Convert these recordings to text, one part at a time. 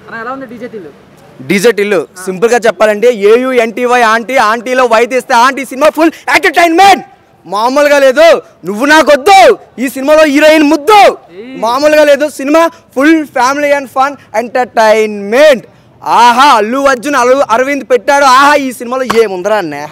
అన్న ఎలా ఉంది డీజే తిల్లు డీజెట్ ఇల్లు సింపుల్ గా చెప్పాలంటే ఏయు ఎన్టీవై ఆంటీ ఆంటీలో వై తీస్తే ఆంటీ సినిమా ఫుల్ ఎంటర్టైన్మెంట్ మామూలుగా లేదు నువ్వు నాకొద్దు ఈ సినిమాలో హీరోయిన్ ముద్దు మామూలుగా లేదు సినిమా full family and fun entertainment ఆహా అల్లు అర్జున్ అల్లు అరవింద్ పెట్టాడు ఆహా ఈ సినిమాలో ఏముందరా నేహ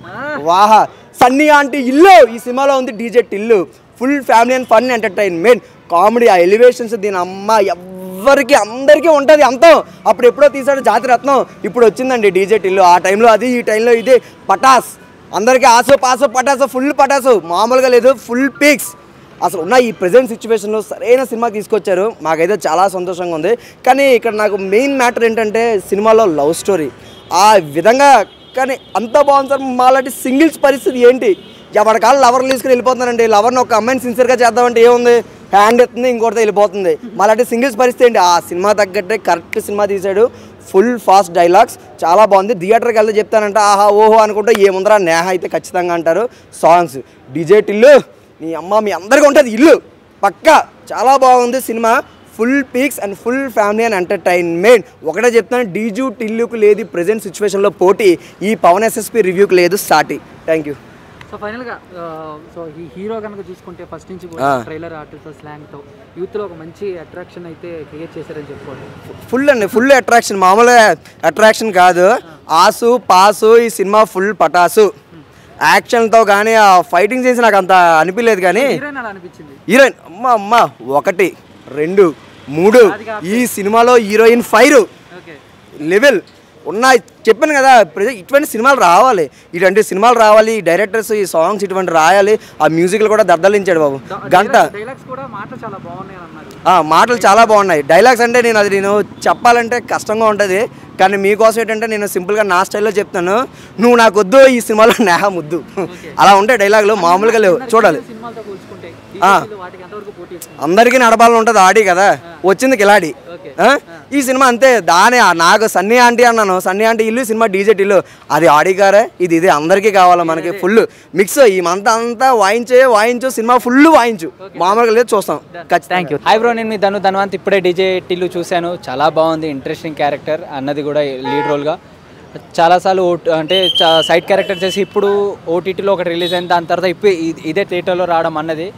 వాహా సన్నీ ఆంటీ ఇల్లు ఈ సినిమాలో ఉంది డీజెట్ ఇల్లు full family and fun entertainment comedy ఆ ఎలివేషన్స్ దీని అమ్మ ఎవ్వరికి అందరికీ ఉంటుంది అంతం అప్పుడు ఎప్పుడో తీసాడు జాతి రత్నం ఇప్పుడు వచ్చిందండి డీజే ఇల్లు ఆ టైంలో అది ఈ టైంలో ఇది పటాస్ అందరికీ ఆసో పాసో పటాసో ఫుల్ పటాసు మామూలుగా లేదు ఫుల్ పీక్స్ అసలు ఉన్న ఈ ప్రజెంట్ సిచ్యువేషన్లో సరైన సినిమా తీసుకొచ్చారు మాకైతే చాలా సంతోషంగా ఉంది కానీ ఇక్కడ నాకు మెయిన్ మ్యాటర్ ఏంటంటే సినిమాలో లవ్ స్టోరీ ఆ విధంగా కానీ అంత బాగుంది సార్ మాలాంటి సింగిల్స్ పరిస్థితి ఏంటి ఎవరి కాళ్ళు లవర్లు తీసుకుని వెళ్ళిపోతున్నారండి లవర్ని ఒక అమ్మాయిని సిన్సియర్గా చేద్దామంటే ఏముంది హ్యాండ్ ఎత్తుంది ఇంకోటితో వెళ్ళిపోతుంది మాలాంటి సింగిల్స్ పరిస్థితి ఏంటి ఆ సినిమా తగ్గట్టే కరెక్ట్ సినిమా తీశాడు ఫుల్ ఫాస్ట్ డైలాగ్స్ చాలా బాగుంది థియేటర్కి వెళ్తే చెప్తానంట ఆహా ఓహో అనుకుంటే ఏముందరా నేహ అయితే ఖచ్చితంగా అంటారు సాంగ్స్ డిజే ఇల్లు మీ అమ్మ మీ అందరికీ ఉంటుంది ఇల్లు పక్కా చాలా బాగుంది సినిమా full peaks and full family and entertainment ఒకటే చెప్తాను డీజూ టిల్లుకు లేదు ప్రజెంట్ సిచ్యువేషన్లో పోటీ ఈ పవన్ ఎస్ఎస్పి రివ్యూకి లేదు సాటి థ్యాంక్ యూ సో ఫైనల్గా సో ఈ హీరో కనుక చూసుకుంటే ఫస్ట్ నుంచి కూడా ఆ. ట్రైలర్ ఆర్టిస్ట్ స్లాంగ్తో యూత్లో ఒక మంచి అట్రాక్షన్ అయితే క్రియేట్ చేశారని చెప్పుకోవాలి ఫుల్ అండి ఫుల్ అట్రాక్షన్ మామూలుగా అట్రాక్షన్ కాదు ఆసు పాసు ఈ సినిమా ఫుల్ పటాసు యాక్షన్తో కానీ ఆ ఫైటింగ్ సీన్స్ నాకు అంత అనిపించలేదు కానీ హీరోయిన్ అలా అనిపించింది హీరోయిన్ అమ్మ అమ్మ ఒకటి రెండు మూడు ఈ సినిమాలో హీరోయిన్ ఫైర్ ఓకే లెవెల్ ఉన్నాయి చెప్పాను కదా ప్రజ ఇటువంటి సినిమాలు రావాలి ఇటువంటి సినిమాలు రావాలి ఈ డైరెక్టర్స్ ఈ సాంగ్స్ ఇటువంటి రాయాలి ఆ మ్యూజిక్లు కూడా దద్దలించాడు బాబు గంట డైలాగ్స్ కూడా మాటలు చాలా బాగున్నాయి అన్నారు ఆ, మాటలు చాలా బాగున్నాయి డైలాగ్స్ అంటే నేను అది నేను చెప్పాలంటే కష్టంగా ఉంటుంది కానీ మీకోసం ఏంటంటే నేను సింపుల్గా నా స్టైల్లో చెప్తాను నువ్వు నాకు వద్దు ఈ సినిమాలో నేహ ముద్దు అలా ఉంటాయి డైలాగులు మామూలుగా లేవు చూడాలి సినిమాలతో పోల్చుకుంటే ఆ. DJs వాటికి ఎంతవరకు పోటీ ఇస్తుంది అందరికీ నడపాలని ఉంటుంది ఆడి కదా వచ్చింది కిలాడి ఓకే ఆ? ఈ సినిమా అంతే దానే ఆ నాకు సన్నీ ఆంటీ అన్నాను సన్నీ ఆంటీ ఇల్లు సినిమా డీజెట్ ఇల్లు అది ఆడి గారే ఇది ఇది అందరికీ కావాలి మనకి ఫుల్ మిక్స్ ఈ మంత్ అంతా వాయించే వాయించు సినిమా ఫుల్ వాయించు మామూలుగా లేదు చూస్తాం ఖచ్చితంగా థ్యాంక్ యూ హాయ్ బ్రో నేను మీ ధను ధన్వంత్ ఇప్పుడే డీజే టిల్లు చూశాను చాలా బాగుంది ఇంట్రెస్టింగ్ క్యారెక్టర్ అన్నది కూడా లీడ్ రోల్గా చాలాసార్లు ఓట్ అంటే చా- సైడ్ క్యారెక్టర్ చేసి ఇప్పుడు ఓటీటీలో ఒకటి రిలీజ్ అయింది దాని తర్వాత ఇప్పుడు ఇ- ఇదే థియేటర్లో రావడం అన్నది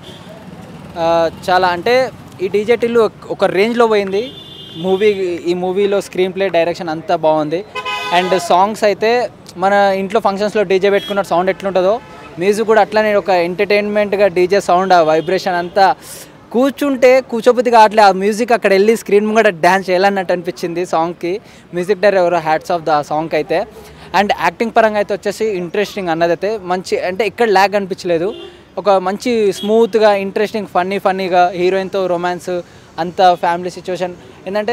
ఆ, చాలా అంటే ఈ డీజే టిల్లు ఒక రేంజ్లో పోయింది మూవీ ఈ మూవీలో స్క్రీన్ ప్లే డైరెక్షన్ అంతా బాగుంది అండ్ సాంగ్స్ అయితే మన ఇంట్లో ఫంక్షన్స్లో డీజే పెట్టుకున్న సౌండ్ ఎట్లుంటుందో మ్యూజిక్ కూడా అట్లానే ఒక ఎంటర్టైన్మెంట్గా డీజే సౌండ్ ఆ వైబ్రేషన్ అంతా కూర్చుంటే కూర్చోబుద్ది కావట్లే ఆ మ్యూజిక్ అక్కడ వెళ్ళి స్క్రీన్ ముంగట డ్యాన్స్ చేయాలన్నట్టు అనిపించింది సాంగ్కి music director hats off the song అయితే అండ్ యాక్టింగ్ పరంగా అయితే వచ్చేసి ఇంట్రెస్టింగ్ అన్నదైతే మంచి అంటే ఎక్కడ ల్యాగ్ అనిపించలేదు ఒక మంచి స్మూత్గా ఇంట్రెస్టింగ్ ఫన్నీ ఫన్నీగా హీరోయిన్తో రొమాన్స్ అంత ఫ్యామిలీ సిచ్యువేషన్ ఏంటంటే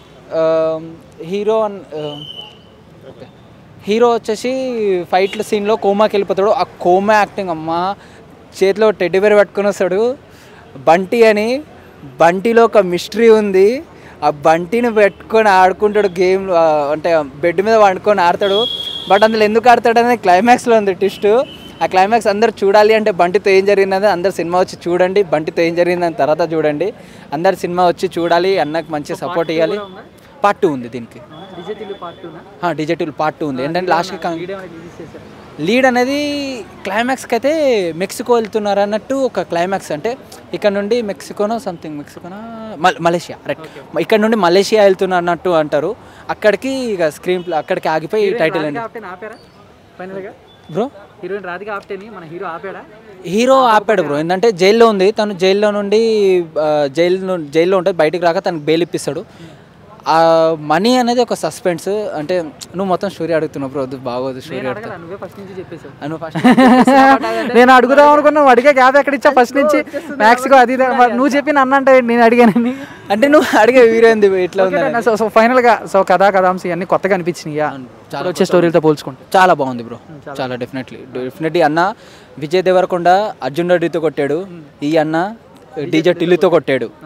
హీరో అన్ ఓకే హీరో వచ్చేసి ఫైట్ల సీన్లో కోమాకి వెళ్ళిపోతాడు ఆ కోమా యాక్టింగ్ అమ్మ చేతిలో టెడ్డీ బేర్ పట్టుకొని వస్తాడు బంటి అని బంటిలో ఒక మిస్టరీ ఉంది ఆ బంటిని పెట్టుకొని ఆడుకుంటాడు గేమ్ అంటే బెడ్ మీద వండుకొని ఆడతాడు బట్ అందులో ఎందుకు ఆడతాడు అనేది క్లైమాక్స్లో ఉంది ట్విస్ట్ ఆ క్లైమాక్స్ అందరు చూడాలి అంటే బంటితో ఏం జరిగిందని అందరు సినిమా వచ్చి చూడండి బంటితో ఏం జరిగిందని తర్వాత చూడండి అందరు సినిమా వచ్చి చూడాలి అన్నకు మంచి సపోర్ట్ ఇవ్వాలి పార్ట్ టూ ఉంది దీనికి డిజే తిల్లు పార్ట్ టూనా డిజిటల్ పార్ట్ టూ ఉంది ఏంటంటే లాస్ట్కి వీడియో రిలీజ్ చేశారు లీడ్ అనేది క్లైమాక్స్కి అయితే మెక్సికో వెళ్తున్నారు అన్నట్టు ఒక క్లైమాక్స్ అంటే ఇక్కడ నుండి మెక్సికోనో సంథింగ్ మెక్సికోనా మల్ మలేషియా రైట్ ఇక్కడ నుండి మలేషియా వెళ్తున్నారు అన్నట్టు అంటారు అక్కడికి ఇక స్క్రీన్ ప్లే అక్కడికి ఆగిపోయి టైటిల్ అండి ఆప్టేని ఆపారా ఫైనల్గా బ్రో హీరోయిన్ రాధిక ఆప్టేని మన హీరో ఆపాడా హీరో ఆపాడు బ్రో ఏంటంటే జైల్లో ఉంది తను జైల్లో నుండి ఆ, జైలు ను- జైల్లో ఉంటుంది బయటికి రాక తనకు బెయిల్ ఇప్పిస్తాడు ఆ మనీ అనేది ఒక సస్పెన్స్ అంటే నువ్వు మొత్తం స్టోరీ అడుగుతున్నావు బ్రో అది బాగోదు స్టోరీ నేను అడుగుతా అడగల నువ్వే ఫస్ట్ నుంచి చెప్పేశావు నువ్వు ఫస్ట్ నేను అడుగుదాం అనుకున్నా అడిగే గ్యాప్ ఎక్కడ ఇచ్చా ఫస్ట్ నుంచి మ్యాక్స్కో అది ఇది. మరి నువ్వు చెప్పి నన్ను అంటే నేను అడిగానని అంటే నువ్వు అడిగే వీరేంది ఇట్లా ఉంది సో సో ఫైనల్గా సో కథా కథాంశం ఇవన్నీ కొత్తగా అనిపించినాయా చాలా వచ్చే స్టోరీలతో పోల్చుకుంటే చాలా బాగుంది బ్రో చాలా డెఫినెట్లీ డెఫినెట్లీ అన్న విజయ్ దేవరకొండ అర్జున్ రెడ్డితో కొట్టాడు ఈ అన్న డీజే టిల్లుతో కొట్టాడు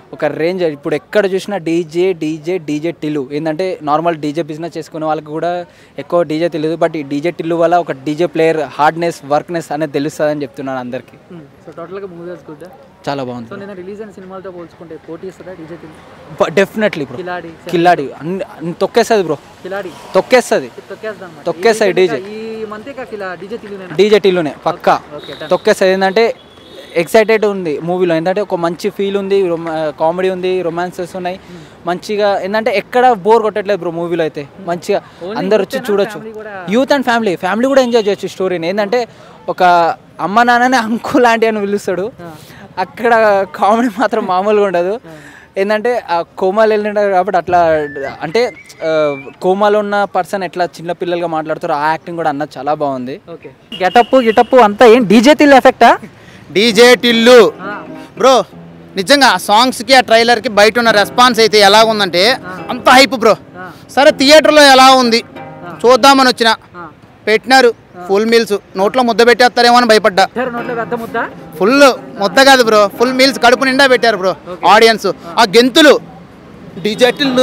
ఒక రేంజ్ ఇప్పుడు ఎక్కడ చూసినా డీజే డీజే డీజే టిల్లు ఏంటంటే నార్మల్ డీజే బిజినెస్ చేసుకునే వాళ్ళకి కూడా ఎక్కువ డీజే తెలియదు బట్ ఈ డీజే టిల్లు వల్ల ఒక డీజే ప్లేయర్ హార్డ్నెస్ వర్క్నెస్ అనేది తెలుస్తుందని చెప్తున్నాను అందరికీ సో టోటల్గా మూవీ వాజ్ గుడ్ చాలా సో బాగుంది నేను రిలీజ్ అయిన సినిమాలతో పోల్చుకుంటే పోటీ ఇస్తుందా డీజే డెఫినెట్లీ బ్రో కిలాడి కిల్లాడి అన్ని అన్ని తొక్కేస్తుంది బ్రో కిలాడి తొక్కేస్తుంది తొక్కేద్దాం మరి. తొక్కేస్తాయి ఈ డీజే. ఈ మంత్ ఇక కిలా డీజే తెలియదు డీజే టిల్లునే పక్కా ఓకే డన్ తొక్కేస్తుంది ఏంటంటే ఎక్సైటెడ్ ఉంది మూవీలో ఏంటంటే ఒక మంచి ఫీల్ ఉంది కామెడీ ఉంది రొమాన్సెస్ ఉన్నాయి మంచిగా ఏంటంటే ఎక్కడ బోర్ కొట్టట్లేదు బ్రో మూవీలో అయితే మంచిగా అందరు వచ్చి చూడొచ్చు యూత్ అండ్ ఫ్యామిలీ ఫ్యామిలీ కూడా ఎంజాయ్ చేయొచ్చు స్టోరీని ఏంటంటే ఒక అమ్మ నాన్ననే అంకుల్ లాంటి అని పిలుస్తాడు అక్కడ కామెడీ మాత్రం మామూలుగా ఉండదు ఏంటంటే ఆ కోమాలు వెళ్ళినాడు కాబట్టి అట్లా అంటే ఆ, కోమాలో ఉన్న పర్సన్ ఎట్లా చిన్న పిల్లలుగా మాట్లాడుతారో ఆ యాక్టింగ్ కూడా అన్నది చాలా బాగుంది ఓకే గెటప్ గిటప్ అంతా ఏం డీజే తిల్ ఎఫెక్టా డీజే టిల్లు బ్రో నిజంగా ఆ సాంగ్స్కి ఆ ట్రైలర్కి బయట ఉన్న రెస్పాన్స్ అయితే ఎలా ఉందంటే అంత హైప్ బ్రో సరే థియేటర్లో ఎలా ఉంది చూద్దామని వచ్చిన పెట్టినారు ఫుల్ మీల్స్ నోట్లో ముద్ద పెట్టేస్తారేమో అని భయపడ్డా నోట్లో పెద్ద ముద్ద ఫుల్ ముద్ద కాదు బ్రో ఫుల్ మీల్స్ కడుపు నిండా పెట్టారు బ్రో ఆడియన్స్ ఆ గెంతులు డీజే టిల్లు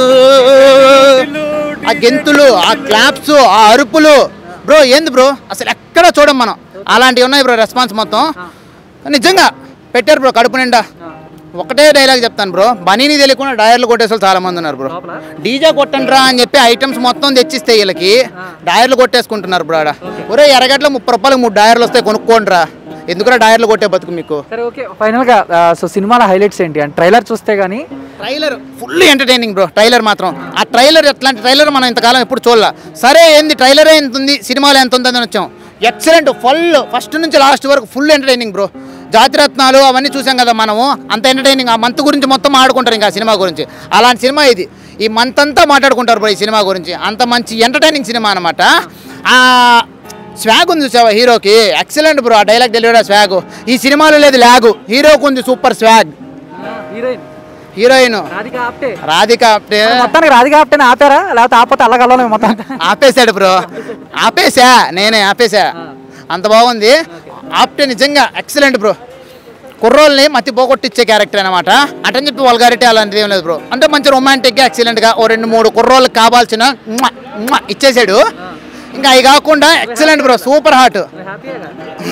ఆ గెంతులు ఆ క్లాప్స్ ఆ అరుపులు బ్రో ఏంది బ్రో అసలు ఎక్కడ చూడం మనం అలాంటివి ఉన్నాయి బ్రో రెస్పాన్స్ మొత్తం నిజంగా పెట్టారు బ్రో కడుపు నిండా ఒకటే డైలాగ్ చెప్తాను బ్రో బనీని తెలియకుండా డయర్లు కొట్టేసే వాళ్ళు చాలా మంది ఉన్నారు బ్రో డీజే కొట్టండి రా అని చెప్పి ఐటమ్స్ మొత్తం తెచ్చిస్తే వీళ్ళకి డయర్లు కొట్టేసుకుంటున్నారు బ్రో ఆడ ఒరే ఎరగట్లో ముప్పై రూపాయలు మూడు డయర్లు వస్తాయి కొనుక్కోండి రా ఎందుకురా డయర్లు కొట్టే బతుకు మీకు సరే ఓకే ఫైనల్గా సో సినిమాల హైలైట్స్ ఏంటి అండ్ ట్రైలర్ చూస్తే కానీ trailer full entertaining bro trailer మాత్రం ఆ ట్రైలర్ ఎట్లాంటి ట్రైలర్ మనం ఇంతకాలం ఎప్పుడు చూడాల సరే ఏంది ట్రైలరే ఎంత ఉంది సినిమాలో ఎంత ఉంది అని వచ్చాం ఎక్సలెంట్ ఫుల్ ఫస్ట్ నుంచి లాస్ట్ వరకు ఫుల్ ఎంటర్టైనింగ్ బ్రో జాతిరత్నాలు అవన్నీ చూసాం కదా మనము అంత ఎంటర్టైనింగ్ ఆ మంత్ గురించి మొత్తం ఆడుకుంటారు ఇంకా ఆ సినిమా గురించి అలాంటి సినిమా ఇది ఈ మంత్ అంతా మాట్లాడుకుంటారు బ్రో ఈ సినిమా గురించి అంత మంచి ఎంటర్టైనింగ్ సినిమా అనమాట ఆ స్వాగ్ ఉంది చూసావా హీరోకి ఎక్సలెంట్ బ్రో ఆ డైలాగ్ డెలివరీ స్వాగ్ ఈ సినిమాలో లేదు లాగు హీరోకి ఉంది super swag heroine heroine Radhika Apte Radhika Apte మొత్తానికి రాధిక ఆప్టేనే ఆపారా లేకపోతే ఆపోతే అల్లగల్లో మొత్తం ఆపేశాడు బ్రో ఆపేసా నేనే ఆపేసా అంత బాగుంది ఆప్టే నిజంగా ఎక్సలెంట్ బ్రో కుర్రోల్ని మతి పోగొట్టిచ్చే క్యారెక్టర్ అనమాట అటని చెప్పి వల్గారిటీ అలాంటిది ఏం లేదు బ్రో అంటే మంచి రొమాంటిక్గా ఎక్సలెంట్గా ఓ రెండు మూడు కుర్రోళ్ళకి కావాల్సిన మ్వా, మ్వా ఇచ్చేసాడు ఇంకా అవి కాకుండా ఎక్సలెంట్ బ్రో సూపర్ హాట్ హ్యాపీగా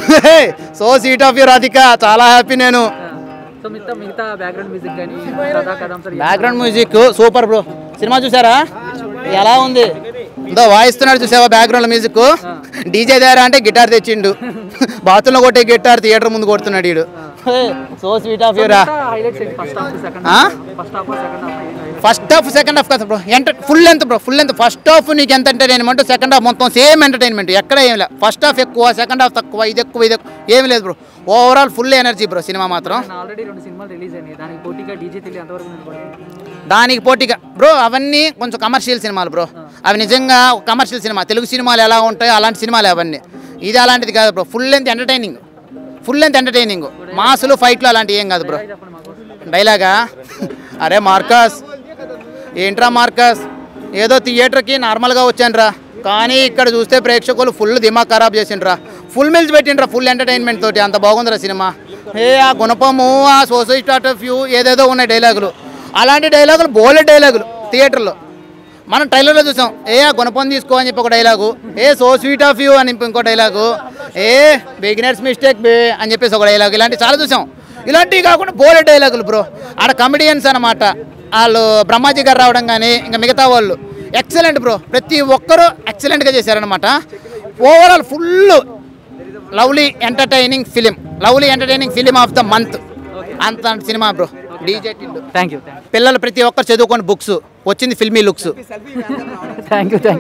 so sweet of you Radhika చాలా హ్యాపీ నేను సో మిగతా మిగతా బ్యాక్గ్రౌండ్ మ్యూజిక్ కానీ కథా కథాంశాలు ఇవన్నీ బ్యాక్గ్రౌండ్ మ్యూజిక్ సూపర్ బ్రో సినిమా చూసారా ఎలా ఉంది ఇందో వాయిస్తున్నాడు చూసావా బ్యాక్గ్రౌండ్ మ్యూజిక్ డీజే దగ్గర అంటే గిటార్ తెచ్చిండు బాత్రూంలో కొట్టే గిటార్ థియేటర్ ముందు కొడుతున్నాడు వీడు సో స్వీట్ ఆఫ్ యూరా హైలైట్స్ ఏంటి ఫస్ట్ హాఫ్ సెకండ్ ఆ? First half second half first half second half కదా bro enter full length bro full length first half నీకు ఎంత ఎంటర్టైన్మెంట్ సెకండ్ హాఫ్ మొత్తం సేమ్ ఎంటర్టైన్మెంట్ ఎక్కడ ఏం లేదు ఫస్ట్ హాఫ్ ఎక్కువ సెకండ్ హాఫ్ తక్కువ ఇది ఎక్కువ ఇది ఎక్కువ ఏం లేదు bro overall full energy bro సినిమా మాత్రం ఆల్రెడీ రెండు సినిమాలు రిలీజ్ అయినాయి దానికి పోటీగా డీజే తెలియ ఎంతవరకు నిలబడింది దానికి పోటీగా బ్రో అవన్నీ కొంచెం కమర్షియల్ సినిమాలు బ్రో అవి నిజంగా కమర్షియల్ సినిమా తెలుగు సినిమాలు ఎలా ఉంటాయో అలాంటి సినిమాలు అవన్నీ ఇది అలాంటిది కాదు bro full length entertaining full length entertaining మాసులు ఫైట్లు అలాంటివి ఏం కాదు బ్రో చెప్పండి మాకు డైలాగా అరే మార్కస్ ఏంట్రా మార్కస్ ఏదో థియేటర్కి నార్మల్గా వచ్చానురా కానీ ఇక్కడ చూస్తే ప్రేక్షకులు ఫుల్ దిమాగ్ ఖరాబ్ చేసిండ్రా ఫుల్ మిల్స్ పెట్టిండ్రా ఫుల్ ఎంటర్టైన్మెంట్ తోటి అంత బాగుందిరా సినిమా ఏ ఆ గుణపము ఆ సొసైటీ ఆఫ్ వ్యూ ఏదేదో ఉన్నాయి డైలాగులు అలాంటి డైలాగులు బోలే డైలాగులు థియేటర్లో మనం ట్రైలర్లో చూసాం ఏ ఆ గుణపం తీసుకో అని చెప్పి ఒక డైలాగు ఏ సో స్వీట్ ఆఫ్ యూ అని ఇంకో డైలాగు ఏ బిగినర్స్ మిస్టేక్ బే అని చెప్పేసి ఒక డైలాగు ఇలాంటివి చాలా చూసాం ఇలాంటివి కాకుండా బోలే డైలాగులు బ్రో ఆడ కమెడియన్స్ అనమాట వాళ్ళు బ్రహ్మాజీ గారు రావడం కానీ ఇంకా మిగతా వాళ్ళు ఎక్సలెంట్ బ్రో ప్రతి ఒక్కరూ ఎక్సలెంట్గా చేశారనమాట overall full lovely entertaining film lovely entertaining film of the month అంత సినిమా bro DJ Tillu thank you thank పిల్లలు ప్రతి ఒక్కరు చదువుకొని బుక్స్ వచ్చింది filmy looks you thank you